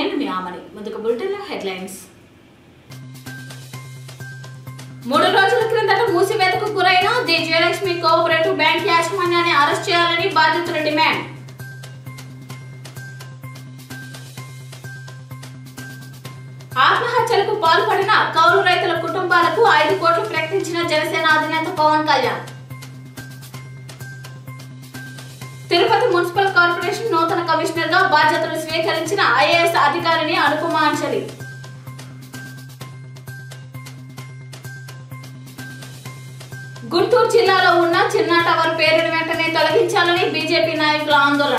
నేను మీ ఆమని ముందుకు bulletin headlines మూడు రోజుల క్రిందట మూసివేతకు గురైన ది జయలక్ష్మి కోఆపరేటివ్ బ్యాంక్ యాజమాన్యాన్ని అరెస్ట్ చేయాలని బాధితుల డిమాండ్ ఆత్మహత్యలకు పాల్పడిన కౌలు రైతుల కుటుంబాలకు ఐదు కోట్లు ప్రకటించిన జనసేన అధినేత పవన్ కళ్యాణ్ తిరుపతి మున్సిపల్ కార్పొరేషన్ నూతన కమిషనర్ గా బాధ్యతలు స్వీకరించిన ఐఏఎస్ అధికారిని అనుపమ అంచలి గుంటూరు జిల్లాలో ఉన్న చిన్న టవర్ పేరును వెంటనే తొలగించాలని బీజేపీ నాయకుల ఆందోళన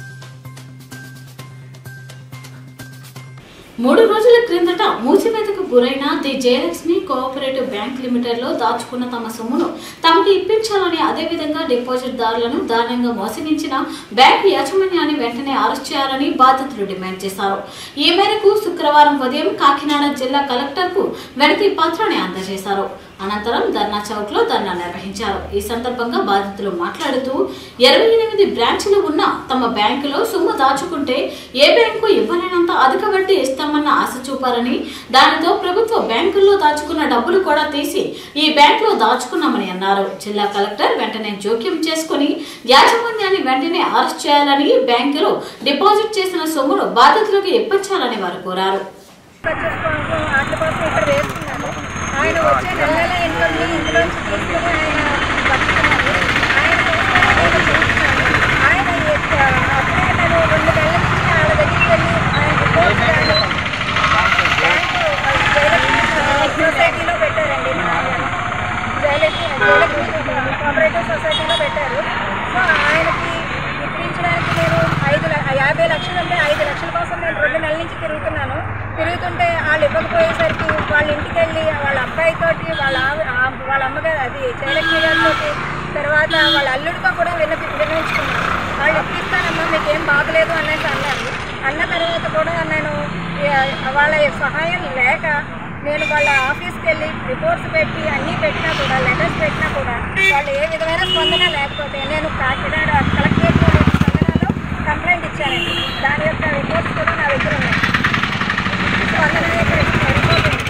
మూడు రోజుల క్రిందట మూసివేతకు గురైన the Jayalakshmi cooperative bank limited లో దాచుకున్న తమ సొమ్మును తమకు ఇప్పించాలని అదేవిధంగా డిపాజిట్ దారులను దారుణంగా మోసగించిన బ్యాంక్ యాజమాన్యాన్ని వెంటనే అరెస్ట్ చేయాలని బాధితులు డిమాండ్ చేశారు ఈ మేరకు శుక్రవారం ఉదయం కాకినాడ జిల్లా కలెక్టర్ కు వినతి పత్రాన్ని అందజేశారు అనంతరం ధర్నా చౌక్ లో ధర్నా నిర్వహించారు ఈ సందర్భంగా బాధితులు మాట్లాడుతూ ఇరవై ఎనిమిది బ్రాంచ్లు ఉన్న తమ బ్యాంకులో సొమ్ము దాచుకుంటే ఏ బ్యాంకు ఇవ్వలేనంత అధిక వడ్డీ ఇస్తామన్న ఆశ చూపారని దానితో ప్రభుత్వ బ్యాంకుల్లో దాచుకున్న డబ్బులు కూడా తీసి ఈ బ్యాంకులో దాచుకున్నామని అన్నారు జిల్లా కలెక్టర్ వెంటనే జోక్యం చేసుకుని యాజమాన్యాన్ని వెంటనే అరెస్ట్ చేయాలని బ్యాంకులో డిపాజిట్ చేసిన సొమ్మును బాధితులకు ఇప్పించాలని వారు కోరారు పర్చేసుకోవడం వాటి కోసం ఇక్కడ వేస్తున్నాము ఆయన వచ్చే నెల నెల ఇన్కమ్ ఇందులోంచి తీసుకుని ఆయన బతుకుతున్నారు ఆయన కోసం నేను చూస్తున్నాను. ఆయన ఎక్క- అప్పుడే నేను రెండు నెలల నుంచి వాళ్ళ దగ్గరికి వెళ్ళి ఆయన రిపోర్ట్ కానీ బ్యాంకు జయలక్ష్మి సొసైటీలో పెట్టారండి మా ఆయన జయలక్ష్మి జయలక్ష్మి కోఆపరేటివ్ సొసైటీలో పెట్టారు సో ఆయనకి ఇప్పించడానికి నేను ఐదు ల- యాభై లక్షలు ఉంటే ఐదు లక్షల కోసం నేను రెండు నెలల నుంచి తిరుగుతున్నాను తిరుగుతుంటే వాళ్ళు ఇవ్వకపోయేసరికి వాళ్ళ ఇంటికి వెళ్ళి వాళ్ళ అబ్బాయితోటి వాళ్ళ ఆవి- ఆ- వాళ్ళ అమ్మగారు అది జయలక్ష్మి గారితో తర్వాత వాళ్ళ అల్లుడితో కూడా విన్నపి విన్నవించుకున్నాను వాళ్ళు ఇప్పిస్తానమ్మా మీకు ఏం బాగలేదు అనేసి అన్నారు అన్న తర్వాత కూడా నేను ఏ, వాళ్ళ సహాయం లేక నేను వాళ్ళ ఆఫీస్కి వెళ్ళి రిపోర్ట్స్ పెట్టి అన్నీ పెట్టినా కూడా లెటర్స్ పెట్టినా కూడా వాళ్ళు ఏ విధమైన స్పందన లేకపోతే నేను కాకినాడ కలెక్టరేట్ స్పందనలో కంప్లైంట్ ఇచ్చానండి దాని యొక్క రిపోర్ట్స్ కూడా నా దగ్గర ఉన్నాయి స్పందన యొక్క రిపోర్ట్ ఉంది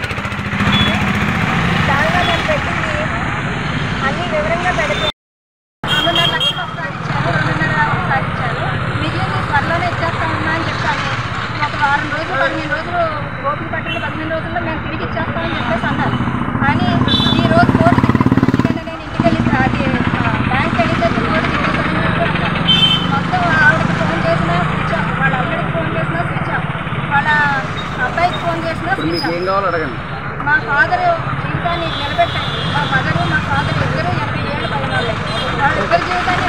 దానిలో నేను పెట్టింది అన్ని వివరంగా పెడితే రెండున్నర లక్షలు ఒకసారి ఇచ్చాను రెండున్నర ఒకసారి ఇచ్చాను మిగిలిన త్వరలోనే ఇచ్చేస్తామన్నా అని చెప్పాను ఒక వారం రోజులు పదిహేను రోజులు ఓపిక పట్టండి పదిహేను రోజుల్లో మేము తిరిగి ఇచ్చేస్తామని చెప్పేసి అన్నారు కానీ ఈ రోజు కోర్టు తిప్పేసాను నేను ఇంటికి వెళ్ళి అది బ్యాంక్ వెళ్ళేసరికి కోర్టు తిప్పేసాను మొత్తం ఆవిడకి ఫోన్ చేసినా స్విచ్ ఆఫ్ వాళ్ళ అమ్మడికి ఫోన్ చేసినా స్విచ్ ఆఫ్ వాళ్ళ అబ్బాయికి ఫోన్ చేసినా స్విచ్ ఆఫ్ ఏం కావాలో అడగండి మా ఫాదర్ జీవితాన్ని నిలబెట్టండి మా మదరు మా ఫాదర్ ఇద్దరు ఎనభై ఏళ్ళు పైన వాళ్ళే వాళ్ళిద్దరు జీవితాన్ని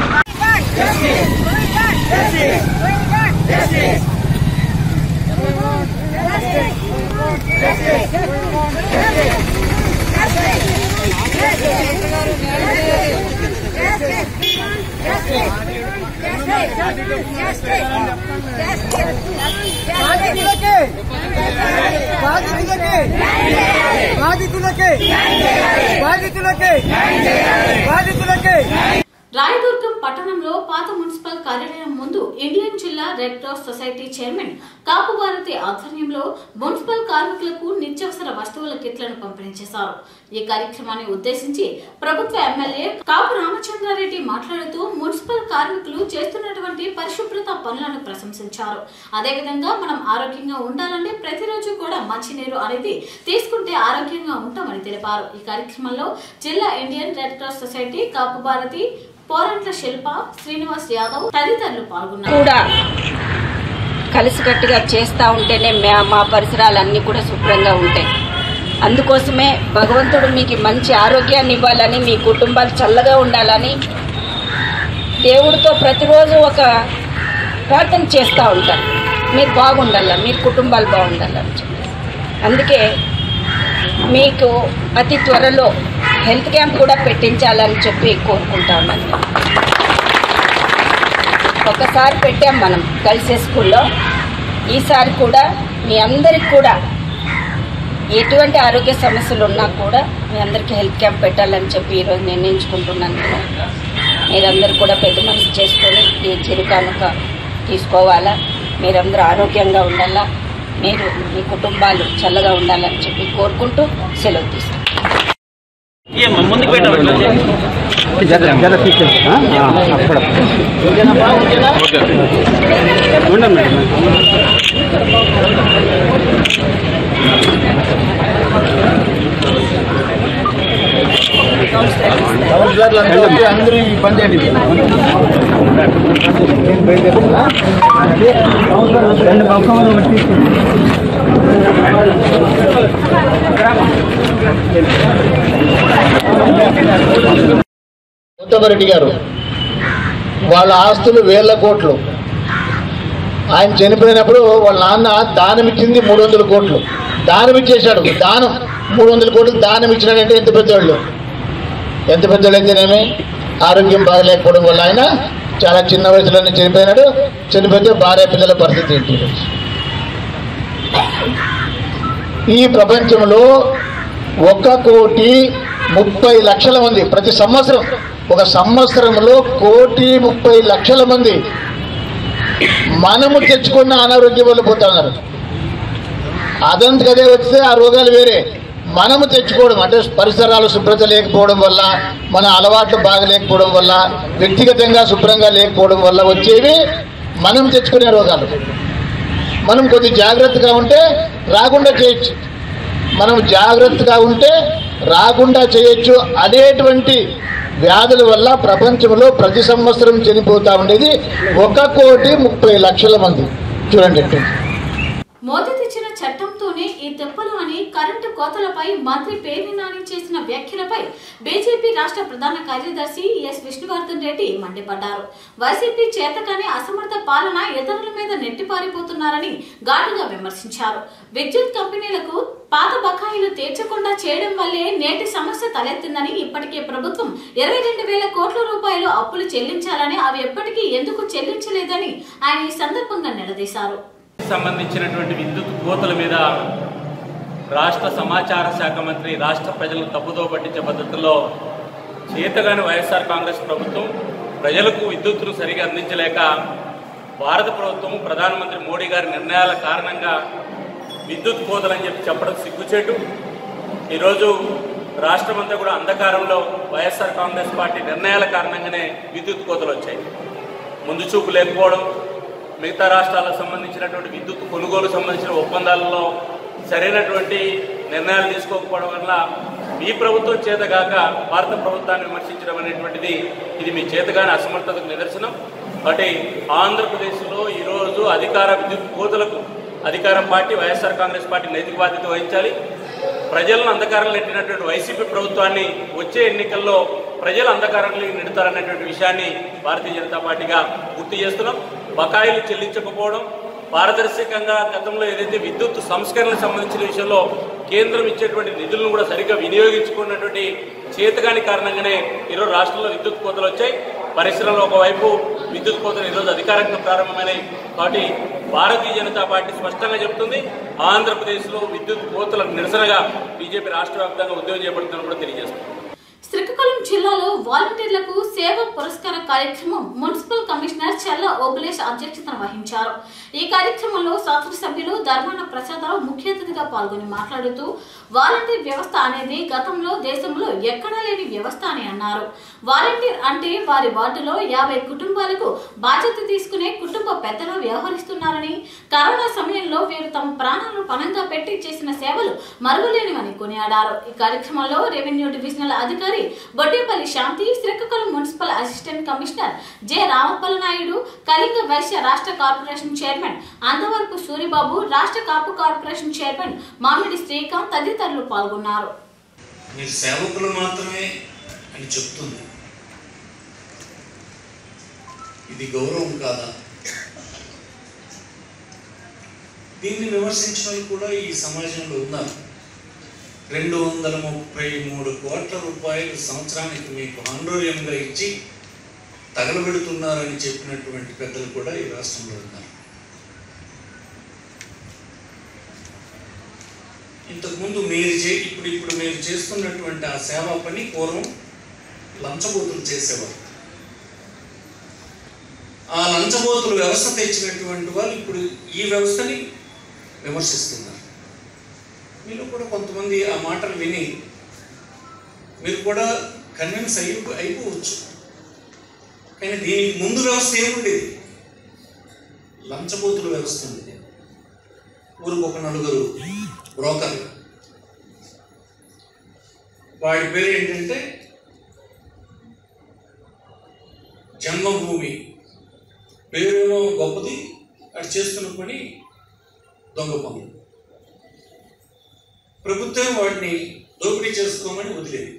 బాధితులకే బాధితులకే బాధితులకే బాధితులకే బాధితులకే రాయదుర్గం పట్టణంలో పాత మున్సిపల్ కార్యాలయం ముందు ఇండియన్ జిల్లా red cross society chairman Kapu Bharathi ఆధ్వర్యంలో మున్సిపల్ కార్మికులకు నిత్యావసర వస్తువుల కిట్లను పంపిణీ చేశారు ఈ కార్యక్రమాన్ని ఉద్దేశించి ప్రభుత్వ ఎమ్మెల్యే కాపు రామచంద్రారెడ్డి మాట్లాడుతూ మున్సిపల్ కార్మికులు చేస్తున్నటువంటి పరిశుభ్రత పనులను ప్రశంసించారు అదేవిధంగా మనం ఆరోగ్యంగా ఉండాలంటే ప్రతిరోజు కూడా మంచినీరు అనేది తీసుకుంటే ఆరోగ్యంగా ఉంటామని తెలిపారు ఈ కార్యక్రమంలో జిల్లా Indian red cross society Kapu Bharathi Porantla Shilpa Srinivas Yadav తదితరులు పాల్గొన్నారు కూడా కలిసికట్టుగా చేస్తూ ఉంటేనే మా- మా పరిసరాలన్నీ కూడా శుభ్రంగా ఉంటాయి అందుకోసమే భగవంతుడు మీకు మంచి ఆరోగ్యాన్ని ఇవ్వాలని మీ కుటుంబాలు చల్లగా ఉండాలని దేవుడితో ప్రతిరోజు ఒక ప్రార్థన చేస్తూ ఉంటారు మీరు బాగుండాల మీరు కుటుంబాలు బాగుండాలని చెప్పి అందుకే మీకు అతి త్వరలో హెల్త్ క్యాంప్ కూడా పెట్టించాలని చెప్పి కోరుకుంటామని ఒకసారి పెట్టాం మనం కలిసే స్కూల్లో ఈసారి కూడా మీ అందరికి కూడా ఎటువంటి ఆరోగ్య సమస్యలు ఉన్నా కూడా మీ అందరికీ హెల్త్ క్యాంప్ పెట్టాలని చెప్పి ఈరోజు నిర్ణయించుకుంటున్నాను నేను మీరందరూ కూడా పెద్ద మనసు చేసుకొని ఈ చిరు కానుక తీసుకోవాలా మీరందరూ ఆరోగ్యంగా ఉండాలా మీరు మీ కుటుంబాలు చల్లగా ఉండాలని చెప్పి కోరుకుంటూ సెలవు తీసుకుంటాం ముందుకు పెట్టాలి అందరూ ఇబ్బంది అండి రెండు పంపములు రెడ్డి గారు వాళ్ళ ఆస్తులు వేల కోట్లు ఆయన చనిపోయినప్పుడు వాళ్ళ నాన్న దానం ఇచ్చింది మూడు వందల కోట్లు దానం ఇచ్చేశాడు దానం మూడు వందల కోట్లు దానం ఇచ్చినాడంటే ఎంత పెద్దవాళ్ళు ఎంత పెద్దవాళ్ళు అయితేనేమి ఆరోగ్యం బాగలేకపోవడం వల్ల ఆయన చాలా చిన్న వయసులోనే చనిపోయినాడు చనిపోతే భార్య పిల్లల పరిస్థితి ఏంటి ఈ ప్రపంచంలో ఒక కోటి ముప్పై లక్షల మంది ప్రతి సంవత్సరం ఒక సంవత్సరంలో కోటి ముప్పై లక్షల మంది మనము తెచ్చుకున్న అనారోగ్యం వల్ల పోతున్నారు అదంతకదే వస్తే ఆ రోగాలు వేరే మనము తెచ్చుకోవడం అంటే పరిసరాలు శుభ్రత లేకపోవడం వల్ల మన అలవాట్లు బాగలేకపోవడం వల్ల వ్యక్తిగతంగా శుభ్రంగా లేకపోవడం వల్ల వచ్చేవి మనం తెచ్చుకునే రోగాలు మనం కొద్ది జాగ్రత్తగా ఉంటే రాకుండా చేయొచ్చు మనం జాగ్రత్తగా ఉంటే రాకుండా చేయొచ్చు అనేటువంటి వ్యాధుల వల్ల ప్రపంచంలో ప్రతి సంవత్సరం చనిపోతా ఉండేది ఒక కోటి ముప్పై లక్షల మంది చూడండి ఎట్లా. మోదీ తెచ్చిన చట్టంతోనే ఈ దెబ్బలు అని కరెంటు కోతలపై మంత్రి పేర్ని నాని చేసిన వ్యాఖ్యలపై బీజేపీ రాష్ట్ర ప్రధాన కార్యదర్శి ఎస్ విష్ణువర్ధన్ రెడ్డి మండిపడ్డారు వైసీపీ చేతకాని అసమర్థ పాలన ఇతరుల మీద నెట్టిపారిపోతున్నారని ఘాటుగా విమర్శించారు విద్యుత్ కంపెనీలకు పాత బకాయిలు తీర్చకుండా చేయడం వల్లే నేటి సమస్య తలెత్తిందని ఇప్పటికే ప్రభుత్వం ఇరవై రెండు వేల కోట్ల రూపాయలు అప్పులు చెల్లించాలని అవి ఎప్పటికీ ఎందుకు చెల్లించలేదని ఆయన ఈ సందర్భంగా నిలదీశారు సంబంధించినటువంటి విద్యుత్ కోతల మీద రాష్ట్ర సమాచార శాఖ మంత్రి రాష్ట్ర ప్రజలను తప్పుదో పట్టించే పద్ధతిలో చేతగాని వైఎస్ఆర్ కాంగ్రెస్ ప్రభుత్వం ప్రజలకు విద్యుత్తును సరిగా అందించలేక భారత ప్రభుత్వం ప్రధానమంత్రి మోడీ గారి నిర్ణయాల కారణంగా విద్యుత్ కోతలని చెప్పి చెప్పడం సిగ్గుచేటు ఈరోజు రాష్ట్రమంతా కూడా అంధకారంలో వైఎస్ఆర్ కాంగ్రెస్ పార్టీ నిర్ణయాల కారణంగానే విద్యుత్ కోతలు వచ్చాయి ముందు చూపు లేకపోవడం మిగతా రాష్ట్రాలకు సంబంధించినటువంటి విద్యుత్ కొనుగోలు సంబంధించిన ఒప్పందాలలో సరైనటువంటి నిర్ణయాలు తీసుకోకపోవడం వల్ల మీ ప్రభుత్వం చేతగాక భారత ప్రభుత్వాన్ని విమర్శించడం అనేటువంటిది ఇది మీ చేతగాని అసమర్థతకు నిదర్శనం కాబట్టి ఆంధ్రప్రదేశ్లో ఈరోజు అధికార విద్యుత్ కోతలకు అధికార పార్టీ వైఎస్ఆర్ కాంగ్రెస్ పార్టీ నైతిక బాధ్యత వహించాలి ప్రజలను అంధకారంలో నెట్టినటువంటి వైసీపీ ప్రభుత్వాన్ని వచ్చే ఎన్నికల్లో ప్రజలు అంధకారంలో నెడతారనేటువంటి విషయాన్ని భారతీయ జనతా పార్టీగా గుర్తు చేస్తున్నాం బకాయిలు చెల్లించకపోవడం పారదర్శకంగా గతంలో ఏదైతే విద్యుత్ సంస్కరణలకు సంబంధించిన విషయంలో కేంద్రం ఇచ్చేటువంటి నిధులను కూడా సరిగ్గా వినియోగించుకున్నటువంటి చేతగాని కారణంగానే ఈరోజు రాష్ట్రంలో విద్యుత్ కోతలు వచ్చాయి పరిశ్రమలో ఒకవైపు విద్యుత్ కోతలు ఈరోజు అధికారికంగా ప్రారంభమైనాయి కాబట్టి భారతీయ జనతా పార్టీ స్పష్టంగా చెబుతుంది ఆంధ్రప్రదేశ్లో విద్యుత్ కోతలకు నిరసనగా బీజేపీ రాష్ట్ర వ్యాప్తంగా ఉద్యోగం చేపడుతుందని కూడా తెలియజేస్తుంది శ్రీకాకుళం జిల్లాలో వాలంటీర్లకు సేవ పురస్కార కార్యక్రమం మున్సిపల్ కమిషనర్ చెల్ల ఓబులేష్ అధ్యక్షతన వహించారు ఈ కార్యక్రమంలో శాసనసభ్యులు ధర్మాన ప్రసాదరావు ముఖ్య అతిథిగా పాల్గొని మాట్లాడుతూ వాలంటీర్ వ్యవస్థ అనేది గతంలో దేశంలో ఎక్కడా లేని వ్యవస్థ అని అన్నారు వాలంటీర్ అంటే వారి వార్డులో యాభై కుటుంబాలకు బాధ్యత తీసుకునే కుటుంబ పెద్దలా వ్యవహరిస్తున్నారని కరోనా సమయంలో వీరు తమ ప్రాణాలను పణంగా పెట్టి చేసిన సేవలు మరువలేనివని కొనియాడారు ఈ కార్యక్రమంలో రెవెన్యూ డివిజనల్ అధికారి Boddepalli Shanthi Srikakulam municipal assistant commissioner J Ramappala Naidu Kalinga Vysya రాష్ట్ర కార్పొరేషన్ చైర్మన్ అందవరపు సూరిబాబు రాష్ట్ర కాపు కార్పొరేషన్ చైర్మన్ మామిడి శ్రీకాంత్ తదితరులు పాల్గొన్నారు మీరు సేవకులు మాత్రమే అని చెప్తుంది ఇది గౌరవం కాదా దీన్ని విమర్శించిన వాళ్ళు కూడా ఈ సమాజంలో ఉన్నారు రెండు వందల ముప్పై మూడు కోట్ల రూపాయలు సంవత్సరానికి మీకు ఆందోళనగా ఇచ్చి తగలబెడుతున్నారని చెప్పినటువంటి పెద్దలు కూడా ఈ రాష్ట్రంలో ఉన్నారు ఇంతకుముందు మీరు చే ఇప్పుడు ఇప్పుడు మీరు చేస్తున్నటువంటి ఆ సేవా పని పూర్వం లంచబోతులు చేసేవారు ఆ లంచబోతులు వ్యవస్థ తెచ్చినటువంటి వాళ్ళు ఇప్పుడు ఈ వ్యవస్థని విమర్శిస్తున్నారు మీరు కూడా కొంతమంది ఆ మాటలు విని మీరు కూడా కన్విన్స్ అయి అయిపోవచ్చు కానీ దీనికి ముందు వ్యవస్థ ఏముండేది లంచబోతుల వ్యవస్థ ఉంది ఊరికి ఒక నలుగురు బ్రోకర్లు వాడి పేరు ఏంటంటే జన్మభూమి పేరేమో గొప్పది అటు చేస్తున్న పని దొంగ పనులు ప్రభుత్వం వాటిని దోపిడీ చేసుకోమని వదిలేదు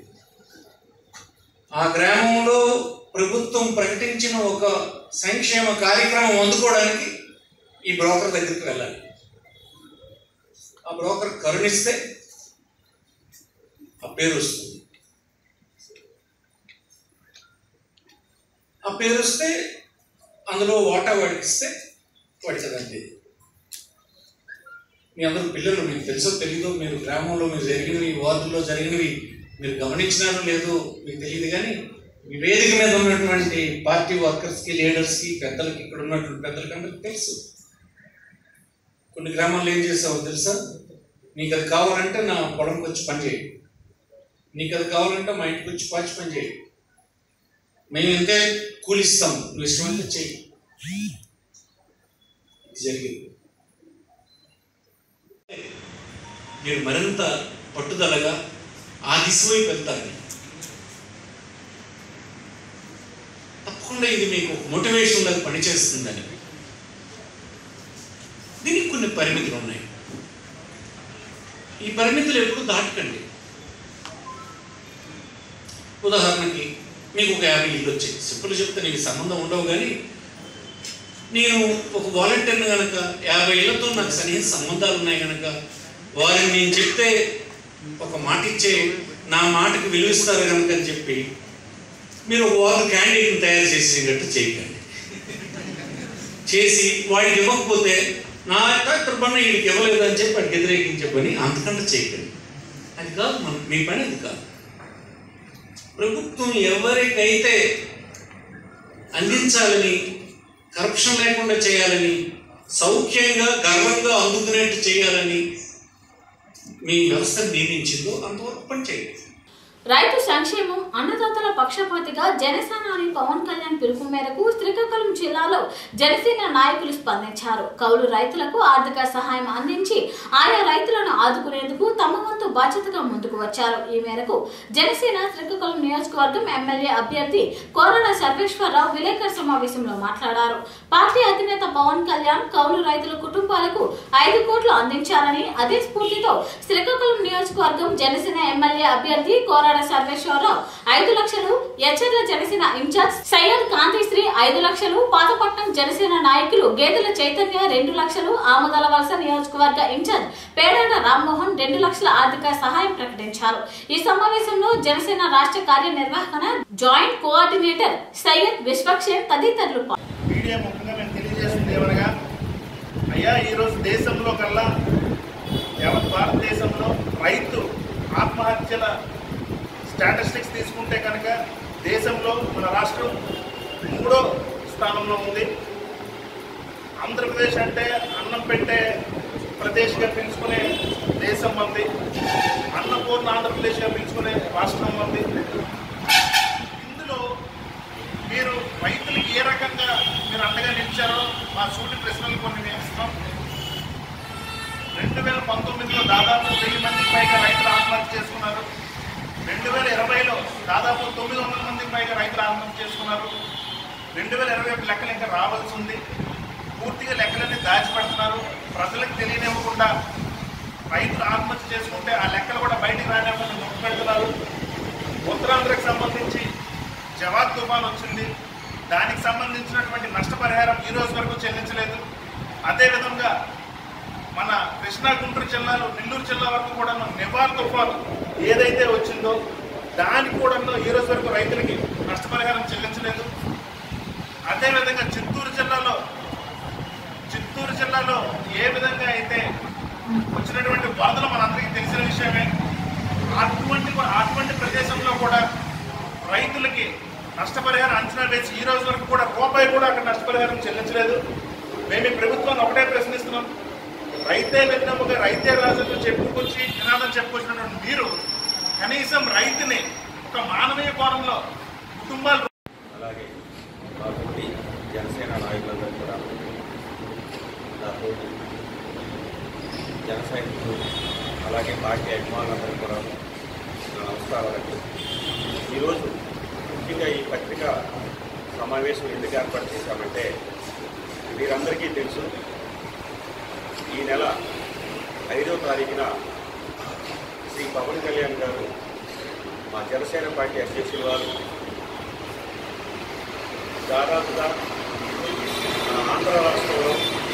ఆ గ్రామంలో ప్రభుత్వం ప్రకటించిన ఒక సంక్షేమ కార్యక్రమం అందుకోవడానికి ఈ బ్రోకర్ దగ్గరికి వెళ్ళాలి ఆ బ్రోకర్ కరుణిస్తే ఆ పేరు వస్తుంది ఆ పేరు వస్తే అందులో వాటా వాడికి ఇస్తే వాడికి అదండి మీ అందరూ పిల్లలు మీకు తెలుసో తెలీదో మీరు గ్రామంలో మీరు జరిగినవి వార్డుల్లో జరిగినవి మీరు గమనించినారో లేదో మీకు తెలియదు కానీ ఈ వేదిక మీద ఉన్నటువంటి పార్టీ వర్కర్స్కి లీడర్స్కి పెద్దలకి ఇక్కడ ఉన్నటువంటి పెద్దలకి అందరికి తెలుసు కొన్ని గ్రామాల్లో ఏం చేసావో తెలుసా నీకు అది కావాలంటే నా పొలంకి వచ్చి పని చేయి నీకు అది కావాలంటే మా ఇంటికి వచ్చి పాచి పని చేయి మేము ఇంతే కూలిస్తాం నువ్వు ఇష్టమైతే చెయ్యి ఇది జరిగింది మీరు మరింత పట్టుదలగా ఆ దిశ వైపు వెళ్తారు తప్పకుండా ఇది మీకు మోటివేషన్ లాగా పనిచేస్తుందని దీనికి కొన్ని పరిమితులు ఉన్నాయి ఈ పరిమితులు ఎప్పుడు దాటకండి ఉదాహరణకి మీకు ఒక యాభై ఇల్లు వచ్చాయి సింపుల్ చెప్తే నీకు సంబంధం ఉండవు కానీ నేను ఒక వాలంటీర్ని కనుక యాభై ఇళ్లతో నాకు సన్నిహిత సంబంధాలు ఉన్నాయి కనుక వారిని నేను చెప్తే ఒక మాట ఇచ్చే నా మాటకు విలువిస్తారు కనుక అని చెప్పి మీరు ఒక వారు క్యాండిడేట్ని తయారు చేసేటట్టు చేయకండి చేసి వాడికి ఇవ్వకపోతే నా డాక్టర్ పని వీడికి ఇవ్వలేదు అని చెప్పి వాడికి వ్యతిరేకించే పని అంతకంటే చేయకండి అది కాదు మన మీ పని అది కాదు ప్రభుత్వం ఎవరికైతే అందించాలని కరప్షన్ లేకుండా చేయాలని సౌఖ్యంగా గర్వంగా అందుకునేట్టు చేయాలని మీ వ్యవస్థను నియమించిందో అంతవరకు పని చేయండి రైతు సంక్షేమం అన్నదాతల పక్షపాతిగా జనసేనాని పవన్ కళ్యాణ్ పిలుపు మేరకు శ్రీకాకుళం జిల్లాలో జనసేన నాయకులు స్పందించారు కౌలు రైతులకు ఆర్థిక సహాయం అందించి ఆయా రైతులను ఆదుకునేందుకు తమ వంతు బాధ్యతగా ముందుకు వచ్చారు ఈ మేరకు జనసేన శ్రీకాకుళం నియోజకవర్గం ఎమ్మెల్యే అభ్యర్థి కోరడ సర్వేశ్వరరావు విలేకరు సమావేశంలో మాట్లాడారు పార్టీ అధినేత పవన్ కళ్యాణ్ కౌలు రైతుల కుటుంబాలకు ఐదు కోట్లు అందించాలని అదే స్ఫూర్తితో శ్రీకాకుళం నియోజకవర్గం జనసేన ఎమ్మెల్యే అభ్యర్థి కోరాడ సర్వేశ్వరరావు ఐదు లక్షలు ఎచ్చర్ల జనసేన ఇన్ఛార్జ్ సయ్యద్ కాంతిశ్రీ ఐదు లక్షలు పాతపట్నం జనసేన నాయకులు గేదెల చైతన్య రెండు లక్షలు ఆమదల వలస నియోజకవర్గ ఇన్ఛార్జ్ పేడాడ రామ్మోహన్ రెండు లక్షల ఆర్థిక సహాయం ప్రకటించారు ఈ సమావేశంలో జనసేన రాష్ట్ర కార్యనిర్వహణ జాయింట్ కోఆర్డినేటర్ సయ్యద్ విశ్వక్షేమ్ తదితరులు పాల్గొన్నారు. మీడియా ముఖంగా మేము తెలియజేస్తుంది ఏమనగా అయ్యా ఈరోజు దేశంలో కల్లా యావత్ భారతదేశంలో రైతు ఆత్మహత్యల స్టాటిస్టిక్స్ తీసుకుంటే కనుక దేశంలో మన రాష్ట్రం మూడో స్థానంలో ఉంది ఆంధ్రప్రదేశ్ అంటే అన్నం పెట్టే ప్రదేశ్గా పిలుచుకునే దేశం ఉంది అన్నపూర్ణ ఆంధ్రప్రదేశ్గా పిలుచుకునే రాష్ట్రం ఉంది ఇందులో మీరు రైతులకి ఏ రకంగా మీరు అండగా నిలిచారో మా సూటి ప్రశ్నలు కొన్ని మేము ఇస్తాం రెండు వేల పంతొమ్మిదిలో దాదాపు వెయ్యి మందికి పైగా రైతులు ఆత్మహత్య చేసుకున్నారు రెండు వేల ఇరవైలో దాదాపు తొమ్మిది వందల మందికి పైగా రైతులు ఆత్మహత్య చేసుకున్నారు రెండు వేల ఇరవై ఒకటి లెక్కలు ఇంకా రావాల్సి ఉంది పూర్తిగా లెక్కలన్నీ దాచిపెడుతున్నారు ప్రజలకు తెలియనివ్వకుండా రైతులు ఆత్మహత్య చేసుకుంటే ఆ లెక్కలు కూడా బయటికి రానివ్వకుండా నొక్కి పెడుతున్నారు ఉత్తరాంధ్రకు సంబంధించి జవాబ్ తుఫాన్ వచ్చింది దానికి సంబంధించినటువంటి నష్టపరిహారం ఈ రోజు వరకు చెల్లించలేదు అదేవిధంగా మన కృష్ణా గుంటూరు జిల్లాలో నెల్లూరు జిల్లా వరకు కూడా నివార్ తుఫాన్ ఏదైతే వచ్చిందో దానికి కూడా ఈ రోజు వరకు రైతులకి నష్టపరిహారం చెల్లించలేదు అదేవిధంగా చిత్తూరు జిల్లాలో చిత్తూరు జిల్లాలో ఏ విధంగా అయితే వచ్చినటువంటి వరదలు మనందరికీ తెలిసిన విషయమే అటువంటి అటువంటి ప్రదేశంలో కూడా రైతులకి నష్టపరిహారం అంచనా వేసి ఈ రోజు వరకు కూడా రూపాయి కూడా అక్కడ నష్టపరిహారం చెల్లించలేదు మేము ఈ ప్రభుత్వాన్ని ఒకటే ప్రశ్నిస్తున్నాం రైతే వెన్నెముక రైతే రాజుతో చెప్పుకొచ్చి నినాదం చెప్పుకొచ్చినటువంటి మీరు కనీసం రైతుని ఒక మానవీయ కోణంలో కుటుంబాలు అలాగే మాతోటి జనసేన నాయకులందరూ కూడా నాతో జన సైనికులు అలాగే పార్టీ అభిమానులందరూ కూడా నా నమస్కారాలకు ఈరోజు ముఖ్యంగా ఈ పత్రికా సమావేశం ఎందుకు ఏర్పాటు చేశామంటే మీరందరికీ తెలుసు ఈ నెల ఐదో తారీఖున శ్రీ పవన్ కళ్యాణ్ గారు మా జనసేన పార్టీ అధ్యక్షులు వారు దాదాపుగా మన ఆంధ్ర రాష్ట్రంలో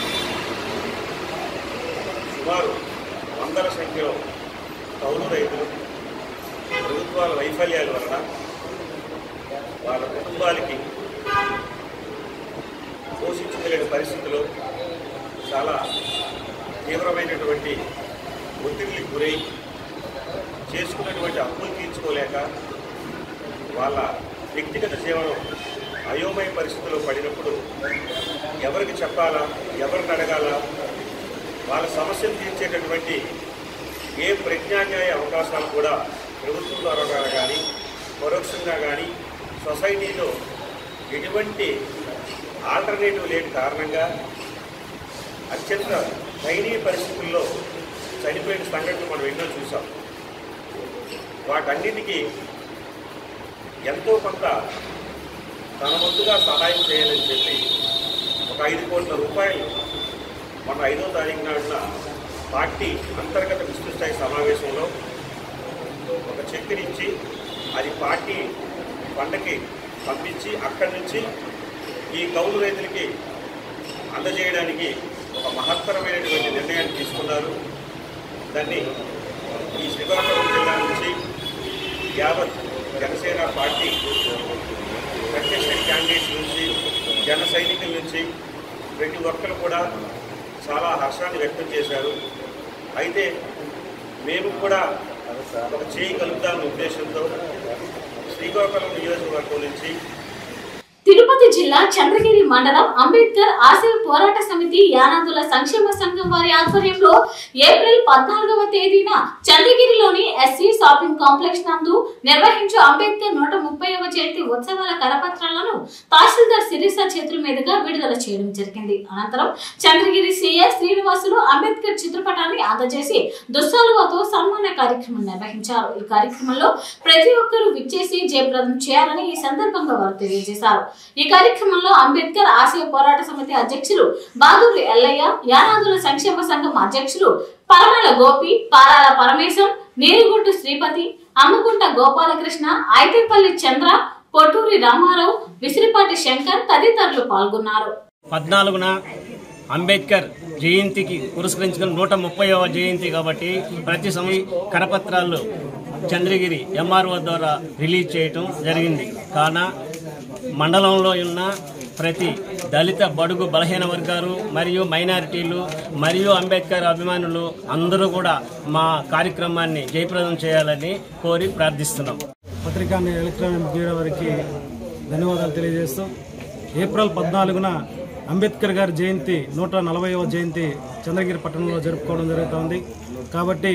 సుమారు వందల సంఖ్యలో కౌలు రైతులు ప్రభుత్వాల వైఫల్యాల వలన వాళ్ళ కుటుంబాలకి పోషించగలిగిన పరిస్థితిలో చాలా తీవ్రమైనటువంటి ఒత్తిడికి గురై చేసుకున్నటువంటి అప్పులు తీర్చుకోలేక వాళ్ళ వ్యక్తిగత జీవనం అయోమయ పరిస్థితిలో పడినప్పుడు ఎవరికి చెప్పాలా ఎవరిని అడగాల వాళ్ళ సమస్యలు తీర్చేటటువంటి ఏ ప్రజ్ఞాన్యాయ అవకాశాలు కూడా ప్రభుత్వం ద్వారా కానీ పరోక్షంగా కానీ సొసైటీలో ఎటువంటి ఆల్టర్నేటివ్ లేని కారణంగా అత్యంత దయనీయ పరిస్థితుల్లో చనిపోయిన సంఘటనలు మనం ఎన్నో చూసాం వాటన్నిటికీ ఎంతో కొంత తన వంతుగా సహాయం చేయాలని చెప్పి ఒక ఐదు కోట్ల రూపాయలు మన ఐదో తారీఖు నాడున పార్టీ అంతర్గత విస్తృతస్థాయి సమావేశంలో ఒక చెక్కునిచ్చి అది పార్టీ పండకి పంపించి అక్కడి నుంచి ఈ కౌలు రైతులకి అందజేయడానికి ఒక మహత్తరమైనటువంటి నిర్ణయాన్ని తీసుకున్నారు దాన్ని ఈ శ్రీకాకుళం జిల్లా నుంచి యావత్ జనసేన పార్టీ కంటెస్టెడ్ క్యాండిడేట్స్ నుంచి జన సైనికుల నుంచి ప్రతి ఒక్కరు కూడా చాలా హర్షాన్ని వ్యక్తం చేశారు అయితే మేము కూడా ఒక చేయి కలుపుదామనే ఉద్దేశంతో శ్రీకాకుళం నియోజకవర్గం నుంచి తిరుపతి జిల్లా చంద్రగిరి మండలం అంబేద్కర్ ఆశయ పోరాట సమితి యానాదుల సంక్షేమ సంఘం వారి ఆధ్వర్యంలో ఏప్రిల్ పద్నాలుగవ తేదీన చంద్రగిరిలోని ఎస్సీ షాపింగ్ కాంప్లెక్స్ నందు నిర్వహించు అంబేద్కర్ నూట ముప్పైవ జయంతి ఉత్సవాల కరపత్రాలను తహసీల్దార్ శిరీష చేతుల మీదుగా విడుదల చేయడం జరిగింది అనంతరం చంద్రగిరి సీఎస్ శ్రీనివాసులు అంబేద్కర్ చిత్రపటాన్ని అందజేసి దుస్సాలువతో సన్మాన కార్యక్రమం నిర్వహించారు ఈ కార్యక్రమంలో ప్రతి ఒక్కరూ విచ్చేసి జయప్రదం చేయాలని ఈ సందర్భంగా వారు తెలియజేశారు ఈ కార్యక్రమంలో అంబేద్కర్ ఆశయ పోరాట సమితి అధ్యక్షులు బాదూరి ఎల్లయ్య యానాదుల సంక్షేమ సంఘం అధ్యక్షులు పరమల గోపి పారాల పరమేశం నీరుగుంటు శ్రీపతి అమ్మకుంట గోపాలకృష్ణ ఐతేపల్లి చంద్ర పొట్టూరి రామారావు విసిరిపాటి శంకర్ తదితరులు పాల్గొన్నారు పద్నాలుగున అంబేద్కర్ జయంతికి పురస్కరించుకుని నూట ముప్పైవ జయంతి కాబట్టి ప్రతి సంవత్సరం కరపత్రాలు చంద్రగిరి ఎంఆర్ఓ ద్వారా రిలీజ్ చేయటం జరిగింది కాన మండలంలో ఉన్న ప్రతి దళిత బడుగు బలహీన వర్గాలు మరియు మైనారిటీలు మరియు అంబేద్కర్ అభిమానులు అందరూ కూడా మా కార్యక్రమాన్ని జయప్రదం చేయాలని కోరి ప్రార్థిస్తున్నాం పత్రికా ఎలక్ట్రానిక్ మీడియా వారికి ధన్యవాదాలు తెలియజేస్తూ ఏప్రిల్ పద్నాలుగున అంబేద్కర్ గారి జయంతి నూట నలభైవ జయంతి చంద్రగిరి పట్టణంలో జరుపుకోవడం జరుగుతోంది కాబట్టి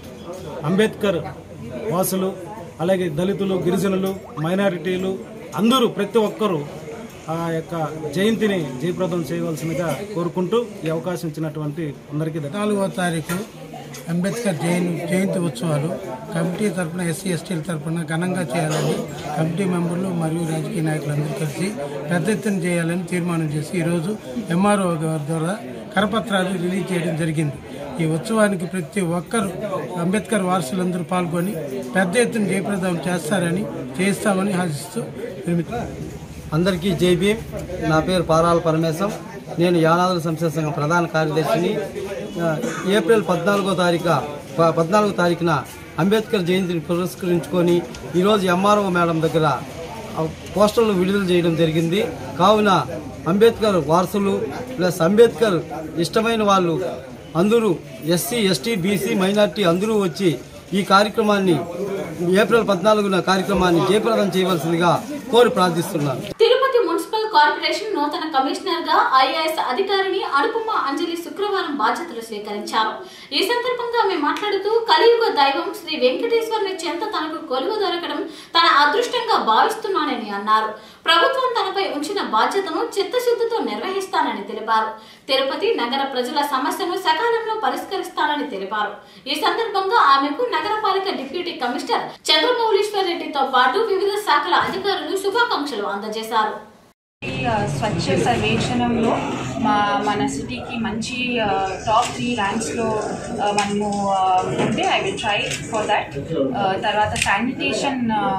అంబేద్కర్ వాసులు అలాగే దళితులు గిరిజనులు మైనారిటీలు అందరూ ప్రతి ఒక్కరూ ఆ యొక్క జయంతిని జయప్రదం చేయవలసిందిగా కోరుకుంటూ ఈ అవకాశం ఇచ్చినటువంటి అందరికీ ధన్యవాదాలు. నాలుగవ తారీఖు అంబేద్కర్ జయంతి జయంతి ఉత్సవాలు కమిటీ తరఫున ఎస్సీ ఎస్టీల తరఫున ఘనంగా చేయాలని కమిటీ మెంబర్లు మరియు రాజకీయ నాయకులందరూ కలిసి పెద్ద ఎత్తున చేయాలని తీర్మానం చేసి ఈరోజు ఎంఆర్ఓ గారి ద్వారా కరపత్రాలు రిలీజ్ చేయడం జరిగింది ఈ ఉత్సవానికి ప్రతి ఒక్కరు అంబేద్కర్ వారసులందరూ పాల్గొని పెద్ద ఎత్తున జయప్రదం చేస్తారని చేస్తామని ఆశిస్తూ విరమిస్తున్నాను. అందరికీ జై భీమ్ నా పేరు పారాల పరమేశం నేను యానాదుల సంక్షేమ సంఘం ప్రధాన కార్యదర్శిని ఆ, ఏప్రిల్ పద్నాలుగో తారీఖు ప- పద్నాలుగో తారీఖున అంబేద్కర్ జయంతిని పురస్కరించుకొని ఈరోజు ఎంఆర్ఓ మేడం దగ్గర ఆ, పోస్టర్లు విడుదల చేయడం జరిగింది కావున అంబేద్కర్ వారసులు ప్లస్ అంబేద్కర్ ఇష్టమైన వాళ్ళు అందరూ ఎస్సీ ఎస్టీ బీసీ మైనార్టీ అందరూ వచ్చి ఈ కార్యక్రమాన్ని ఏప్రిల్ పద్నాలుగున కార్యక్రమాన్ని జయప్రదం చేయవలసిందిగా కోరి ప్రార్థిస్తున్నాను తిరుపతి మున్సిపల్ కార్పొరేషన్ నూతన కమిషనర్ గా ఐఏఎస్ అధికారిని అనుపమ అంజలి శుక్రవారం బాధ్యతలు స్వీకరించారు ఈ సందర్భంగా ఆమె మాట్లాడుతూ కలియుగ దైవం శ్రీ వెంకటేశ్వరుని చెంత తనకు కొలువు దొరకడం తన అదృష్టంగా భావిస్తున్నానని అన్నారు ప్రభుత్వం తనపై ఉంచిన బాధ్యతను చిత్తశుద్ధితో నిర్వహిస్తానని తెలిపారు తిరుపతి నగర ప్రజల సమస్యను సకాలంలో పరిష్కరిస్తానని తెలిపారు ఈ సందర్భంగా ఆమెకు నగరపాలిక డిప్యూటీ కమిషనర్ చంద్రమౌళీశ్వర్ రెడ్డితో పాటు వివిధ శాఖల అధికారులు శుభాకాంక్షలు అందజేశారు ఈ ఆ, స్వచ్ఛ సర్వేక్షణంలో మా మన సిటీకి మంచి ఆ, టాప్ త్రీ ర్యాంక్స్లో ఆ, మనము ఆ, ఉంటే I will try for that తర్వాత sanitation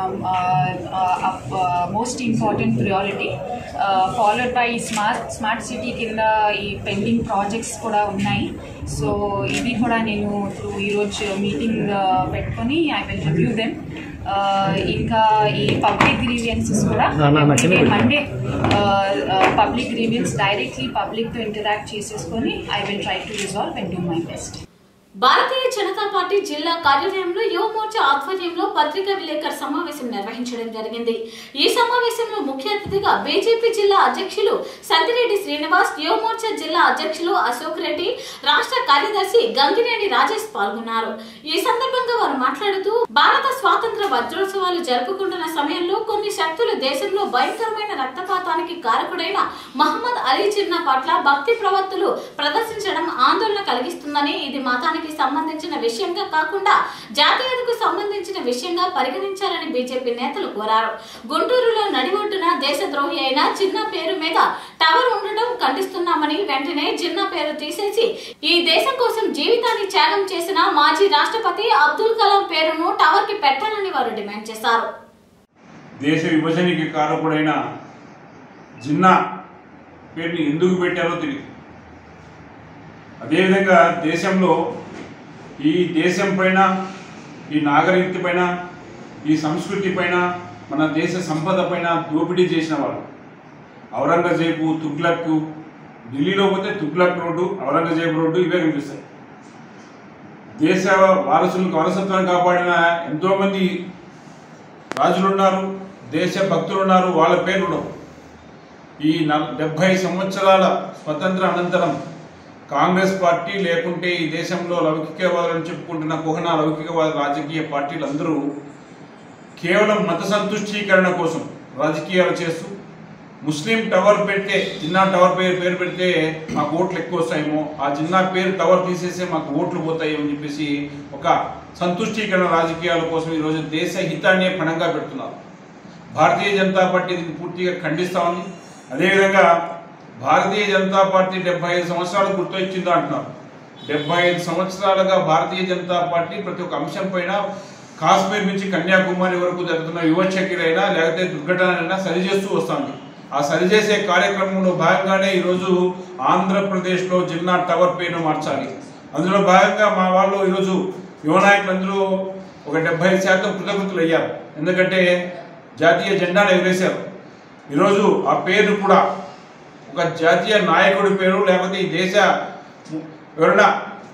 most important priority followed by smart smart city కింద ఈ పెండింగ్ ప్రాజెక్ట్స్ కూడా ఉన్నాయి సో ఇది కూడా నేను త్రూ ఈరోజు మీటింగ్ పెట్టుకొని ఐ విల్ రివ్యూ దెమ్ ఇంకా ఈ పబ్లిక్ గ్రీవియన్సెస్ కూడా మండే పబ్లిక్ గ్రీవియన్స్ డైరెక్ట్లీ పబ్లిక్తో ఇంటరాక్ట్ చేసేసుకొని I will try to resolve and do my best Bharatiya Janata Party జిల్లా కార్యాలయంలో యువ మోర్చా ఆధ్వర్యంలో పత్రికా విలేకరు సమావేశం నిర్వహించడం జరిగింది ఈ సమావేశంలో ముఖ్య అతిథిగా బీజేపీ జిల్లా అధ్యక్షులు సంతిరెడ్డి శ్రీనివాస్ యువ మోర్చా జిల్లా అధ్యక్షులు అశోక్ రెడ్డి రాష్ట్ర కార్యదర్శి గంగినేని రాజేష్ పాల్గొన్నారు ఈ సందర్భంగా వారు మాట్లాడుతూ భారత స్వాతంత్ర వజ్రోత్సవాలు జరుపుకుంటున్న సమయంలో కొన్ని శక్తులు దేశంలో భయంకరమైన రక్తపాతానికి కారకుడైన మహమ్మద్ అలీ జిన్నా పట్ల భక్తి ప్రవర్తులు ప్రదర్శించడం ఆందోళన కలిగిస్తుందని ఇది మతానికి సంబంధించిన విషయంగా కాకుండా జాతీయతకు సంబంధించిన విషయంగా పరిగణించాలని బీజేపీ నేతలు కోరారు గుంటూరులో నడిఒడ్డున దేశద్రోహి అయిన చిన్న పేరు మీద టవర్ ఉండటం ఖండిస్తున్నామని వెంటనే చిన్న పేరు తీసేసి ఈ దేశం కోసం జీవితాన్ని త్యాగం చేసిన మాజీ రాష్ట్రపతి అబ్దుల్ కలాం పేరును టవర్ కి పెట్టాలని వారు డిమాండ్ చేశారు దేశ విభజనకి కారకుడైన జిన్నా పేరుని ఎందుకు పెట్టారో తెలియదు అదేవిధంగా దేశంలో ఈ దేశం పైన ఈ నాగరికత పైన ఈ సంస్కృతి పైన మన దేశ సంపద పైన దోపిడీ చేసిన వాళ్ళు ఔరంగజేబు తుగ్లక్ ఢిల్లీలో పోతే తుగ్లక్ రోడ్డు ఔరంగజేబు రోడ్డు ఇవే కనిపిస్తాయి దేశ వారసులకు వారసత్వాన్ని కాపాడిన ఎంతోమంది రాజులు ఉన్నారు దేశ భక్తులు ఉన్నారు వాళ్ళ పేర్లు ఉండవు ఈ నల్ డెబ్భై సంవత్సరాల స్వతంత్ర అనంతరం కాంగ్రెస్ పార్టీ లేకుంటే ఈ దేశంలో లౌకికవాదులను చెప్పుకుంటున్న కుహన లౌకికవాద రాజకీయ పార్టీలు అందరూ కేవలం మత సంతుష్టీకరణ కోసం రాజకీయాలు చేస్తూ ముస్లిం టవర్ పెడితే జిన్నా టవర్ పేరు పేరు పెడితే మాకు ఓట్లు ఎక్కువ వస్తాయేమో ఆ జిన్నా పేరు టవర్ తీసేస్తే మాకు ఓట్లు పోతాయి అని చెప్పేసి ఒక సంతుష్టీకరణ రాజకీయాల కోసం ఈరోజు దేశ హితాన్నే పణంగా పెడుతున్నారు భారతీయ జనతా పార్టీ దీన్ని పూర్తిగా ఖండిస్తా ఉంది అదేవిధంగా భారతీయ జనతా పార్టీ డెబ్బై ఐదు సంవత్సరాలు గుర్తొచ్చిందో అంటున్నారు డెబ్బై ఐదు సంవత్సరాలుగా భారతీయ జనతా పార్టీ ప్రతి ఒక్క అంశం పైన కాశ్మీర్ నుంచి కన్యాకుమారి వరకు జరుగుతున్న యువ చక్కెరైనా లేకపోతే దుర్ఘటనైనా సరిచేస్తూ వస్తుంది ఆ సరిచేసే కార్యక్రమంలో భాగంగానే ఈరోజు ఆంధ్రప్రదేశ్లో జిన్నా టవర్ పేరును మార్చాలి అందులో భాగంగా మా వాళ్ళు ఈరోజు యువ నాయకులందరూ ఒక డెబ్బై శాతం కృతజ్ఞతలు అయ్యారు ఎందుకంటే జాతీయ జెండాను ఎగరేశారు ఈరోజు ఆ పేరు కూడా ఒక జాతీయ నాయకుడి పేరు లేకపోతే ఈ దేశ ఎవరైనా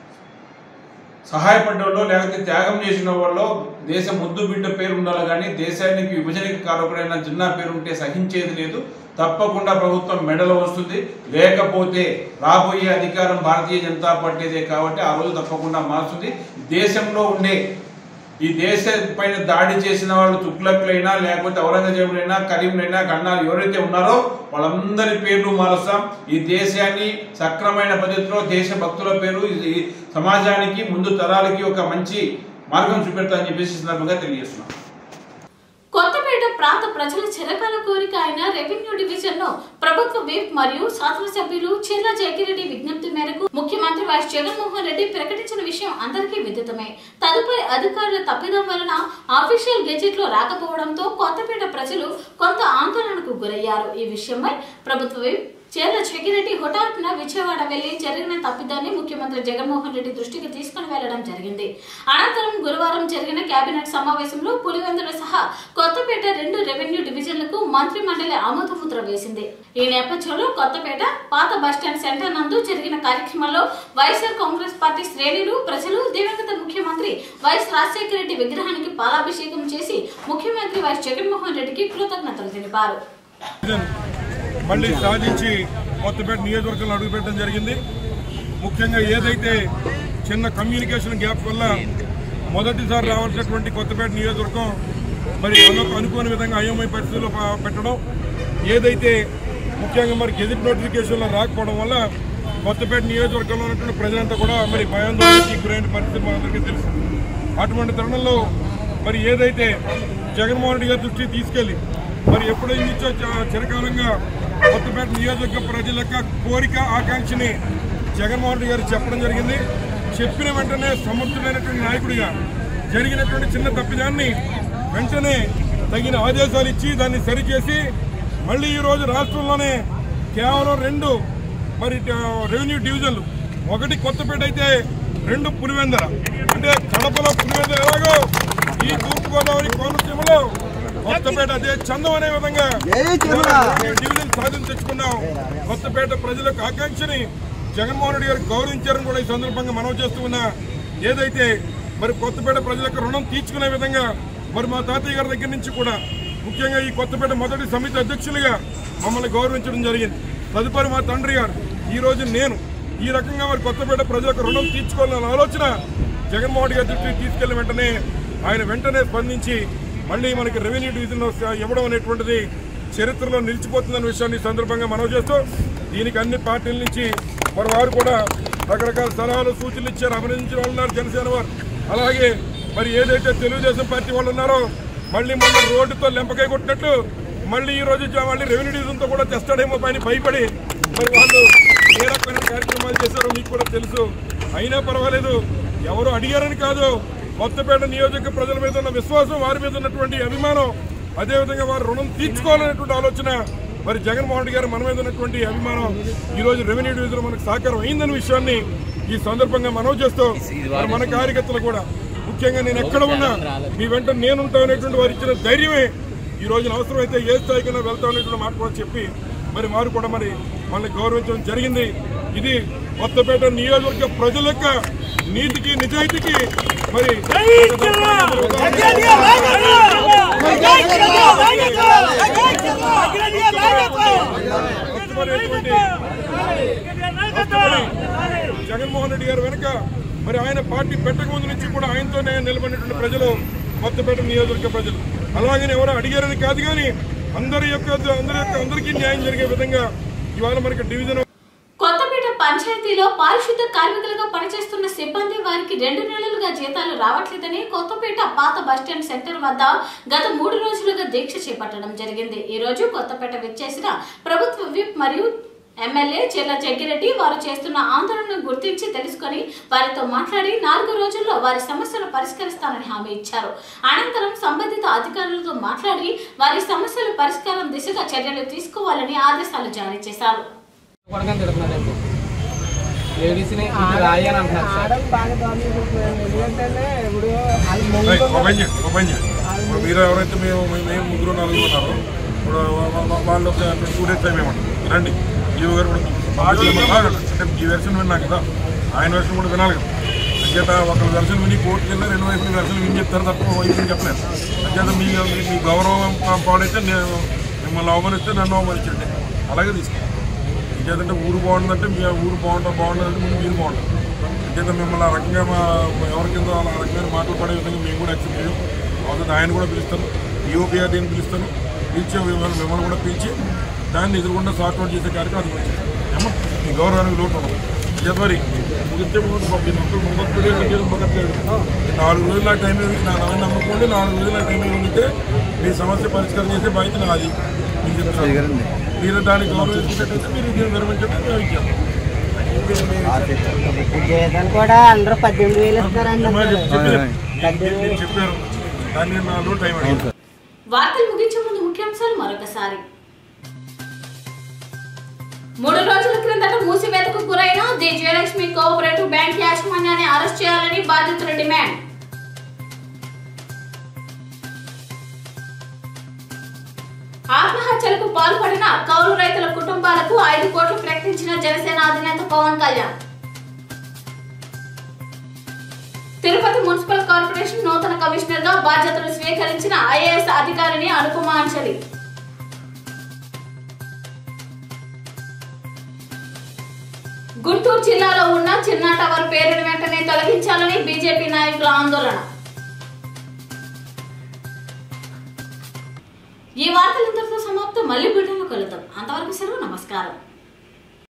సహాయపడ్డోళ్ళు లేకపోతే త్యాగం చేసిన వాళ్ళు దేశ ముద్దు బిడ్డ పేరు ఉండాలి కానీ దేశానికి విభజనకి కారకుడైన జిన్నా పేరు ఉంటే సహించేది లేదు తప్పకుండా ప్రభుత్వం మెడలు వస్తుంది లేకపోతే రాబోయే అధికారం భారతీయ జనతా పార్టీదే కాబట్టి ఆ రోజు తప్పకుండా మారుతుంది దేశంలో ఉండే ఈ దేశ పైన దాడి చేసిన వాళ్ళు తుగ్లక్లైనా లేకపోతే ఔరంగజేబులైనా కరీంలైనా కన్నాలు ఎవరైతే ఉన్నారో వాళ్ళందరి పేర్లు మారుస్తాం ఈ దేశాన్ని సక్రమైన పద్ధతిలో దేశ భక్తుల పేరు ఈ సమాజానికి ముందు తరాలకి ఒక మంచి మార్గం చూపెడతా అని చెప్పేసి ఈ సందర్భంగా తెలియజేస్తున్నాం కొత్తపేట ప్రాంత ప్రజల చిరకాల కోరిక అయిన రెవెన్యూ డివిజన్ ను ప్రభుత్వ విప్ మరియు శాసనసభ్యులు చిర్ల జయకిరెడ్డి విజ్ఞప్తి మేరకు ముఖ్యమంత్రి వైఎస్ జగన్మోహన్ రెడ్డి ప్రకటించిన విషయం అందరికీ విదితమే తదుపరి అధికారుల తప్పిదం వలన ఆఫీషియల్ గెజెట్ లో రాకపోవడంతో కొత్తపేట ప్రజలు కొంత ఆందోళనకు గురయ్యారు ఈ విషయమై ప్రభుత్వ విప్ చేర్ల చెగిరెడ్డి హఠాత్తున విజయవాడ వెళ్లి జరిగిన తప్పిదాన్ని ముఖ్యమంత్రి జగన్మోహన్ రెడ్డి దృష్టికి తీసుకుని వెళ్లడం జరిగింది అనంతరం గురువారం జరిగిన కేబినెట్ సమావేశంలో పులివెందుల సహా కొత్తపేట రెండు రెవెన్యూ డివిజన్లకు మంత్రి మండలి ఆమోదముద్ర వేసింది ఈ నేపథ్యంలో కొత్తపేట పాత బస్టాండ్ సెంటర్ నందు జరిగిన కార్యక్రమంలో వైఎస్ఆర్ కాంగ్రెస్ పార్టీ శ్రేణులు ప్రజలు దివంగత ముఖ్యమంత్రి వైఎస్ రాజశేఖర రెడ్డి విగ్రహానికి పాలాభిషేకం చేసి ముఖ్యమంత్రి వైఎస్ జగన్మోహన్ రెడ్డికి కృతజ్ఞతలు తెలిపారు మళ్ళీ సాధించి కొత్తపేట నియోజకవర్గంలో అడుగుపెట్టడం జరిగింది ముఖ్యంగా ఏదైతే చిన్న కమ్యూనికేషన్ గ్యాప్ వల్ల మొదటిసారి రావాల్సినటువంటి కొత్తపేట నియోజకవర్గం మరి అను- అనుకోని విధంగా అయోమయ పరిస్థితుల్లో ప- పెట్టడం ఏదైతే ముఖ్యంగా మరి గెజిట్ నోటిఫికేషన్లో రాకపోవడం వల్ల కొత్తపేట నియోజకవర్గంలో ఉన్నటువంటి ప్రజలంతా కూడా మరి భయాందోళనకి గురైన పరిస్థితి మనందరికీ తెలుసు అటువంటి తరుణంలో మరి ఏదైతే జగన్మోహన్ రెడ్డి గారి దృష్టికి తీసుకెళ్లి మరి ఎప్పుడో నుంచో చ- చిరకాలంగా కొత్తపేట నియోజకవర్గ ప్రజల యొక్క కోరిక ఆకాంక్షని జగన్మోహన్ రెడ్డి గారు చెప్పడం జరిగింది చెప్పిన వెంటనే సమర్థుడైనటువంటి నాయకుడిగా జరిగినటువంటి చిన్న తప్పిదాన్ని వెంటనే తగిన ఆదేశాలు ఇచ్చి దాన్ని సరిచేసి మళ్ళీ ఈరోజు రాష్ట్రంలోనే కేవలం రెండు మరి ఆ, రెవెన్యూ డివిజన్లు ఒకటి కొత్తపేట అయితే రెండు పులివెందల అంటే కడపలో పులివెందల ఎలాగో ఈ తూర్పుగోదావరి కోనసీమలో కొత్తపేట అదే చందం అనే విధంగా డివిజన్ సాధన తెచ్చుకున్నాం కొత్తపేట ప్రజలకు ఆకాంక్షని జగన్మోహన్ రెడ్డి గారు గౌరవించారని కూడా ఈ సందర్భంగా మనం చేస్తూ ఉన్నా ఏదైతే మరి కొత్తపేట ప్రజలకు రుణం తీర్చుకునే విధంగా మరి మా తాతయ్య గారి దగ్గర నుంచి కూడా ముఖ్యంగా ఈ కొత్తపేట మొదటి సమితి అధ్యక్షులుగా మమ్మల్ని గౌరవించడం జరిగింది తదుపరి మా తండ్రి గారు ఈ రోజు నేను ఈ రకంగా మరి కొత్తపేట ప్రజలకు రుణం తీర్చుకోవాలన్న ఆలోచన జగన్మోహన్ రెడ్డి గారి దృష్టికి తీసుకెళ్లిన వెంటనే ఆయన వెంటనే స్పందించి మళ్ళీ మనకి రెవెన్యూ డివిజన్ ఇవ్వడం అనేటువంటిది చరిత్రలో నిలిచిపోతుందన్న విషయాన్ని ఈ సందర్భంగా మనవి చేస్తూ దీనికి అన్ని పార్టీల నుంచి మరి వారు కూడా రకరకాల సలహాలు సూచనలు ఇచ్చారు అభినందించిన వాళ్ళు ఉన్నారు జనసేన వారు అలాగే మరి ఏదైతే తెలుగుదేశం పార్టీ వాళ్ళు ఉన్నారో మళ్ళీ మళ్ళీ రోడ్డుతో లెంపకాయ కొట్టినట్లు మళ్ళీ ఈ రోజు జ- మళ్ళీ రెవెన్యూ డివిజన్తో కూడా తెస్తాడేమో పైన భయపడి మరి వాళ్ళు ఏ రకమైన కార్యక్రమాలు చేశారో మీకు కూడా తెలుసు అయినా పర్వాలేదు ఎవరు అడిగారని కాదు కొత్తపేట నియోజక ప్రజల మీద ఉన్న విశ్వాసం వారి మీద ఉన్నటువంటి అభిమానం అదేవిధంగా వారు రుణం తీర్చుకోవాలనేటువంటి ఆలోచన మరి జగన్మోహన్ రెడ్డి గారు మన మీద ఉన్నటువంటి అభిమానం ఈ రోజు రెవెన్యూ డివిజన్ మనకు సహకారం అయిందన్న విషయాన్ని ఈ సందర్భంగా మనవి చేస్తూ మరి మన కార్యకర్తలు కూడా ముఖ్యంగా నేను ఎక్కడ ఉన్నా మీ వెంట నేనుంటా అనేటువంటి వారు ఇచ్చిన ధైర్యమే ఈ రోజున అవసరమైతే ఏ స్థాయికైనా వెళ్తాం అనేటువంటి మాట కూడా చెప్పి మరి వారు కూడా మరి మనల్ని గౌరవించడం జరిగింది ఇది కొత్తపేట నియోజకవర్గ ప్రజల యొక్క నీతికి నిజాయితీకి మరి జగన్మోహన్ రెడ్డి గారు వెనుక మరి ఆయన పార్టీ పెట్టక ముందు నుంచి కూడా ఆయనతోనే నిలబడినటువంటి ప్రజలు కొత్తపేట నియోజకవర్గ ప్రజలు అలాగని ఎవరో అడిగారని కాదు కానీ అందరి యొక్క అందరి యొక్క అందరికీ న్యాయం జరిగే విధంగా ఇవాళ మనకి డివిజన్ కొత్తపేట పంచాయతీలో పారిశుద్ధ కార్మికులుగా పనిచేస్తున్న సిబ్బంది వారికి రెండు నెలలుగా జీతాలు రావట్లేదని కొత్తపేట పాత బస్టాండ్ సెంటర్ వద్ద గత మూడు రోజులుగా దీక్ష చేపట్టడం జరిగింది ఈ రోజు కొత్తపేట విచ్చేసిన ప్రభుత్వ విప్ మరియు ఎమ్మెల్యే చెల్ల జగ్గిరెడ్డి వారు చేస్తున్న ఆందోళనను గుర్తించి తెలుసుకొని వారితో మాట్లాడి నాలుగు రోజుల్లో వారి సమస్యలు పరిష్కరిస్తానని హామీ ఇచ్చారు అనంతరం సంబంధిత అధికారులతో మాట్లాడి వారి సమస్యల పరిష్కారం దిశగా చర్యలు తీసుకోవాలని ఆదేశాలు జారీ చేశారు కొడకని తిడుతున్నారండి లేడీస్ని రాయని అంటున్నారు సార్ రైట్, ఒక పని చేయండి, ఒక పని చేయండి. ఇప్పుడు మీరు ఎవరైతే మేము మేము ముగ్గురు నలుగురు ఉన్నారో ఇప్పుడు వా- వా- వాళ్ళు ఒక టూ డేస్ టైం ఇవ్వండి రండి ఈ గారు కూడా ఆగండి. అంటే ఈ వెర్షన్ విన్నా కదా ఆయన వెర్షన్ కూడా వినాలి కదా అంచేత ఒక వెర్షన్ విని కోర్టుకి వెళ్ళి రెండు వైపుల వెర్షన్ విని చెప్తారు తప్ప ఒక వైపు చెప్పలేదు అంచేత మీ మీ- మీ గౌరవం పాడైతే నేను మిమ్మల్ని అవమానిస్తే నన్ను అవమానించండి అలాగే తీసుకోండి ఇంకేదంటే ఊరు బాగుందంటే మీ ఊరు బాగుంటా బాగుంటుందంటే ముందు మీరు బాగుంటారు ఇంకేదో మిమ్మల్ని ఆ రకంగా మా ఎవరి కింద అలా రకమైన మాటలు పడే విధంగా మేము కూడా యాక్సెప్ట్ చేయం అవుతుంది ఆయన కూడా పిలుస్తాను ఈఓపీఆర్డీని పిలుస్తాను పిలిచే మిమ్మల్ని మిమ్మల్ని కూడా పిలిచి దాన్ని ఎదురుకుండా సార్ట్అవుట్ చేసే కార్యక్రమం అది కూడా చేస్తాం. ఏమ్మా మీ గౌరవానికి లోటు ఉండదు జనవరి ముగిస్తే ముందు మీ మొక్కలు మొక్కలు మొక్కట్లేదు నాలుగు రోజులు నాకు టైం ఇవ్వండి నా నమ్మ నమ్మకండి నాలుగు రోజులు నాకు టైం ఇవ్వండి మీ సమస్య పరిష్కారం చేసే బాధ్యత నాది మీకు చెప్తున్నాను మీరు దాన్ని గౌరవించేటట్టయితే మీరు దీన్ని విరమించండి మేము ఇచ్చాము జీతం కూడా అందరూ పద్దెనిమిది వేలు ఇస్తారండి నేను చెప్పాను దాన్ని నాలో టైం అడిగాను వార్తలు ముగించే ముందు ముఖ్యాంశాలు మరొకసారి మూడు రోజుల క్రిందట మూసివేతకు గురైన ది జయలక్ష్మి కోఆపరేటివ్ బ్యాంక్ యాజమాన్యాన్ని అరెస్ట్ చేయాలని బాధితుల డిమాండ్ ఆత్మహత్యలకు పాల్పడిన కౌలు రైతుల కుటుంబాలకు ఐదు కోట్లు ప్రకటించిన జనసేన అధినేత పవన్ కళ్యాణ్ తిరుపతి మున్సిపల్ కార్పొరేషన్ నూతన కమిషనర్ గా బాధ్యతలు స్వీకరించిన ఐఏఎస్ అధికారిని అనుపమ అంచలి గుంటూరు జిల్లాలో ఉన్న చిన్న టవర్ పేరును వెంటనే తొలగించాలని బీజేపీ నాయకుల ఆందోళన ఈ వార్తలు ఇంతటితో సమాప్తం మళ్ళీ బిడ్డలో కలుద్దాం అంతవరకు సెలవు నమస్కారం